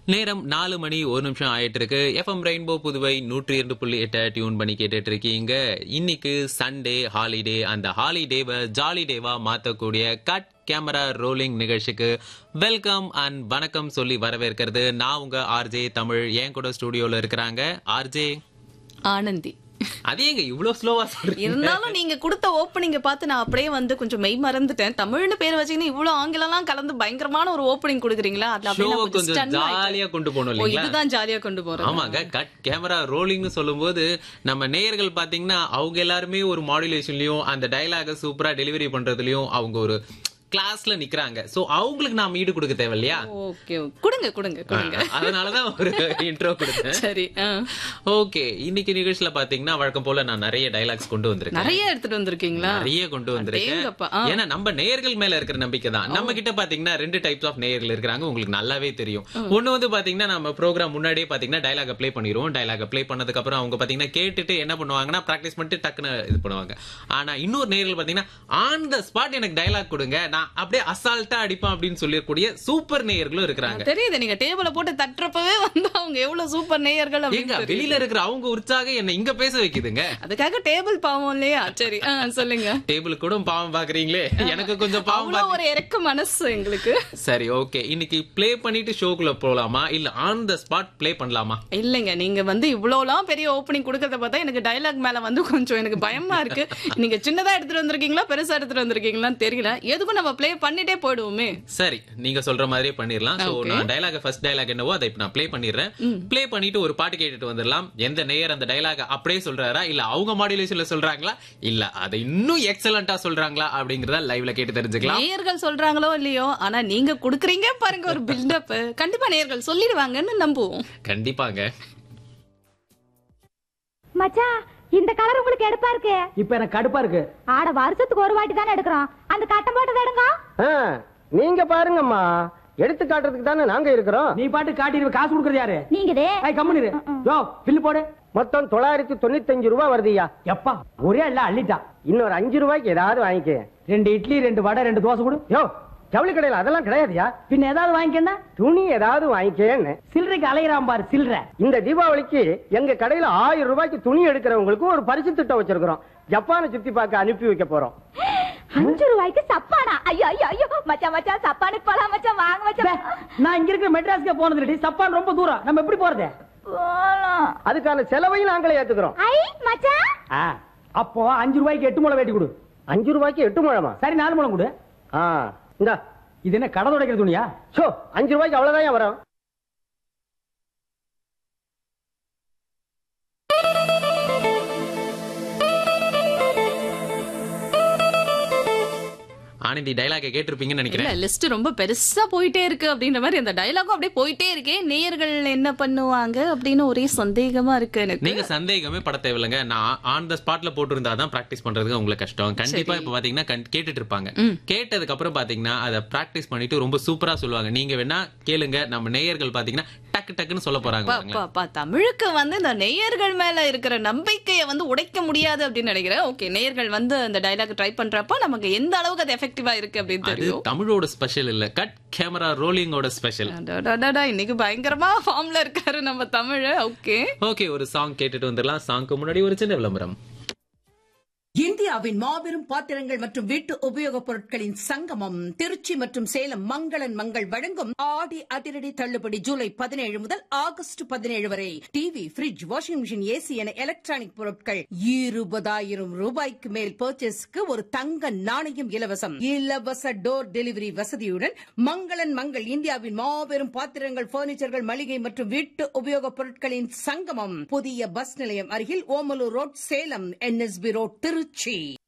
நேரம் நாலு மணி ஒரு நிமிஷம் ஆயிட்டு இருக்கு எஃப்எம் ரெயின்போ புதுவை நூற்றி இரண்டு புள்ளி எட்டை டியூன் பண்ணி கேட்டுட்டு இருக்கீங்க இன்னைக்கு சண்டே ஹாலிடே அந்த ஹாலிடேவை ஜாலி டேவா மாத்தக்கூடிய கட் கேமரா ரோலிங் நிகழ்ச்சிக்கு வெல்கம் அண்ட் வணக்கம் சொல்லி வரவேற்கிறது நான் உங்க ஆர்ஜே தமிழ் என் கூட ஸ்டுடியோல இருக்கிறாங்க ஆர்ஜே ஆனந்தி அது எங்க இவ்வளவு ஸ்லோவா சொல்றீங்க இருந்தாலும் நீங்க கொடுத்த ஓப்பனிங்க பார்த்து நான் அப்படியே வந்து கொஞ்சம் மெய் மறந்துட்டேன் தமிழ்னு பேர் வச்சீங்கன்னா இவ்வளவு ஆங்கிலம்லாம் கலந்து பயங்கரமான ஒரு ஓப்பனிங் கொடுக்குறீங்களா அதுல அப்படியே ஷோவை நான் கொஞ்சம் கொஞ்சம் stun ஆயிட்டேன். ஜாலியா கொண்டு போகணும் ஓ, இல்லைங்களா இதுதான் ஜாலியா கொண்டு போறோம் ஆமாங்க கட் கேமரா ரோலிங்னு சொல்லும்போது நம்ம நேயர்கள் பாத்தீங்கன்னா அவங்க எல்லாருமே ஒரு மாடுலேஷன்லயும் அந்த டயலாக சூப்பரா டெலிவரி பண்றதுலயும் அவங்க ஒரு கிளாஸ்ல நிக்கறாங்க சோ அவங்களுக்கு நாம ஈடு கொடுக்க தேவை இல்லையா ஓகே கொடுங்க கொடுங்க கொடுங்க அதனாலதான் ஒரு இன்ட்ரோ கொடுத்தேன் சரி ஆ. ஓகே இன்னைக்கு நிகழ்ச்சியில பாத்தீங்கன்னா வழக்கம் போல நான் நிறைய டயலாக்ஸ் கொண்டு வந்திருக்கேன் நிறைய எடுத்துட்டு வந்திருக்கீங்களா நிறைய கொண்டு வந்திருக்கேன் அடேங்கப்பா, ஆ. ஏன்னா நம்ம நேயர்கள் மேல இருக்கிற நம்பிக்கை தான் நம்ம கிட்ட பாத்தீங்கன்னா ரெண்டு டைப்ஸ் ஆஃப் நேயர்கள் இருக்காங்க உங்களுக்கு நல்லாவே தெரியும் ஒண்ணு வந்து பாத்தீங்கன்னா நம்ம ப்ரோக்ராம் முன்னாடியே பாத்தீங்கன்னா டயலாக ப்ளே பண்ணிடுவோம் டயலாக ப்ளே பண்ணதுக்கு அப்புறம் அவங்க பாத்தீங்கன்னா கேட்டுட்டு என்ன பண்ணுவாங்கன்னா பிராக்டிஸ் பண்ணிட்டு டக்குன்னு இது பண்ணுவாங்க ஆனா இன்னொரு நேயர்கள் பாத்தீங்கன்னா ஆன் த ஸ்பாட் எனக்கு டயலாக் கொடுங்க நான் அப்படியே அசால்ட்டா அடிப்பேன் அப்படின்னு சொல்லக்கூடிய சூப்பர் நேயர்களும் இருக்கிறாங்க தெரியுது நீங்க டேபிள போட்டு தட்டுறப்பவே வந்து அவங்க எவ்வளவு சூப்பர் நேயர்கள் எங்க அப்படின்னு தெரியுது. வெளியில இருக்கிற அவங்க உற்சாகம் என்ன இங்க பேச வைக்குதுங்க அதுக்காக டேபிள் பாவம் இல்லையா சரி ஆ, சொல்லுங்க டேபிள் கூட பாவம் பாக்குறீங்களே எனக்கு கொஞ்சம் பாவம் அவ்வளவு ஒரு இறக்க மனசு எங்களுக்கு சரி ஓகே இன்னைக்கு ப்ளே பண்ணிட்டு ஷோக்குள்ள போலாமா இல்ல ஆன் த ஸ்பாட் ப்ளே பண்ணலாமா இல்லைங்க நீங்க வந்து இவ்வளவுலாம் பெரிய ஓப்பனிங் கொடுக்கறத பார்த்தா எனக்கு டயலாக் மேல வந்து கொஞ்சம் எனக்கு பயமா இருக்கு நீங்க சின்னதா எடுத்துட்டு வந்திருக்கீங்களா பெருசா எடுத்துட்டு வந்திருக்கீங்களான்னு தெரியல எதுக்கும் நம்ம ப்ளே பண்ணிட்டே போயிடுவோமே சரி நீங்க சொல்ற மாதிரியே பண்ணிரலாம் சோ Okay. நான் டயலாக் ஃபர்ஸ்ட் டயலாக் என்னவோ அதை இப்ப நான் ப்ளே பண்ணிடுறேன் ப்ளே பண்ணிட்டு ஒரு பாட்டு கேட்டுட்டு வந்துடலாம் எந்த நேயர் அந்த டயலாக் அப்படியே சொல்றாரா இல்ல அவங்க மாடுலேஷன்ல சொல்றாங்களா இல்ல அதை இன்னும் எக்ஸலண்டா சொல்றாங்களா அப்படிங்கறத லைவ்ல கேட்டு தெரிஞ்சுக்கலாம் நேயர்கள் சொல்றாங்களோ இல்லையோ ஆனா நீங்க குடுக்குறீங்க பாருங்க ஒரு பில்டப் கண்டிப்பா நேயர்கள் சொல்லிடுவாங்கன்னு நம்புவோம் கண்டிப்பாங்க மச்சான் இந்த கலர் உங்களுக்கு எடுப்பா இருக்கு இப்ப எனக்கு கடுப்பா இருக்கு ஆட வருஷத்துக்கு ஒரு வாட்டி தானே எடுக்கிறோம் அந்த கட்டம் போட்டது எடுங்க ஆ, நீங்க பாருங்கம்மா எடுத்து காட்டுறதுக்கு தானே நாங்க இருக்கிறோம் நீ பாட்டு காட்டிடுவ காசு கொடுக்கறது யாரு நீங்கதே ஏய் கம்முனிரு யோ பில்லு போடு மொத்தம் தொள்ளாயிரத்தி தொண்ணூத்தஞ்சு ரூபாய் வருதுய்யா எப்பா ஒரே இல்ல அள்ளிட்டா இன்னொரு அஞ்சு ரூபாய்க்கு ஏதாவது வாங்கிக்க ரெண்டு இட்லி ரெண்டு வடை ரெண்டு தோசை கொடு யோ ஜவுளி கடையில அதெல்லாம் கிடையாதுயா பின்ன ஏதாவது வாங்கிக்கன்னா துணி ஏதாவது வாங்கிக்கேன்னு சில்லறைக்கு அலையிறான் பாரு சில்லற இந்த தீபாவளிக்கு எங்க கடையில ஆயிரம் ரூபாய்க்கு துணி எடுக்கிறவங்களுக்கு ஒரு பரிசு திட்டம் வச்சிருக்கிறோம் ஜப்பானை சுத்தி பார்க்க அனுப்பி வைக்க போறோம் அஞ்சு ரூபாய்க்கு சப்பானா ஐயோ ஐயோ ஐயோ மச்சான் மச்சான் சப்பானுக்கு போலாம் மச்சான் வாங்க டே, மச்சான் நான் இங்க இருக்கிற மெட்ராஸ்க்கு போனது இல்லடி சப்பான் ரொம்ப தூரம் நம்ம எப்படி போறது போலாம் அதுக்கான செலவையும் நாங்களே ஏத்துக்கிறோம் ஐ மச்சான் ஆ, அப்போ அஞ்சு ரூபாய்க்கு எட்டு முளை வெட்டி கொடு அஞ்சு ரூபாய்க்கு எட்டு முழமா சரி நாலு முளம் கொடு ஆ இந்தா இது என்ன கடை துடைக்கிற துணியா சோ அஞ்சு ரூபாய்க்கு அவ்வளவுதான் வரும் ஆனந்தி டயலாக கேட்டிருப்பீங்கன்னு இல்ல நினைக்கிறேன் லிஸ்ட் ரொம்ப பெருசா போயிட்டே இருக்கு அப்படின்ற மாதிரி அந்த டயலாகும் அப்படியே போயிட்டே இருக்கே நேயர்கள் என்ன பண்ணுவாங்க அப்படின்னு ஒரே சந்தேகமா இருக்கு எனக்கு நீங்க சந்தேகமே பட தேவையில்லைங்க நான் ஆன் த ஸ்பாட்ல போட்டிருந்தா தான் பிராக்டிஸ் பண்றதுக்கு உங்களுக்கு கஷ்டம் கண்டிப்பா இப்ப பாத்தீங்கன்னா கண்- கேட்டுட்டு இருப்பாங்க கேட்டதுக்கு அப்புறம் பாத்தீங்கன்னா அதை பிராக்டிஸ் பண்ணிட்டு ரொம்ப சூப்பரா சொல்லுவாங்க நீங்க வேணா கேளுங்க நம்ம நேயர்கள் பாத்தீங்கன்னா டக்கு டக்குன்னு சொல்ல போறாங்க அப்பா, பாருங்களேன். அப்பா, அப்பா, தமிழுக்கு வந்து இந்த நேயர்கள் மேல இருக்கிற நம்பிக்கையை வந்து உடைக்க முடியாது அப்படின்னு நினைக்கிறேன் ஓகே நேயர்கள் வந்து அந்த டயலாக் ட்ரை பண்றப்ப நமக்கு எந்த அளவுக்கு அது எஃபெக்டிவா இருக்கு அப்படின்னு அது தெரியும் தமிழோட ஸ்பெஷல் இல்ல கட் கேமரா ரோலிங்கோட ஸ்பெஷல் அடடடடா, இன்னைக்கு பயங்கரமா ஃபார்ம்ல இருக்காரு நம்ம தமிழ் ஓகே ஓகே ஒரு சாங் கேட்டுட்டு வந்துடலாம் சாங்க்கு முன்னாடி ஒரு சின்ன விளம்பரம் இந்தியாவின் மாபெரும் பாத்திரங்கள் மற்றும் வீட்டு உபயோகப் பொருட்களின் சங்கமம் திருச்சி மற்றும் சேலம் மங்களன் மங்கள் வழங்கும் ஆடி அதிரடி தள்ளுபடி ஜூலை பதினேழு முதல் ஆகஸ்ட் பதினேழு வரை TV fridge washing machine AC என எலக்ட்ரானிக் பொருட்கள் இருபதாயிரம் ரூபாய்க்கு மேல் பர்ச்சேஸ்க்கு ஒரு தங்க நாணயம் இலவசம் இலவச டோர் டெலிவரி வசதியுடன் மங்களன் மங்கள் இந்தியாவின் மாபெரும் பாத்திரங்கள் பர்னிச்சர்கள் மளிகை மற்றும் வீட்டு உபயோகப் பொருட்களின் சங்கமம் புதிய பஸ் நிலையம் அருகில் Omalur road Salem NSB road Trichy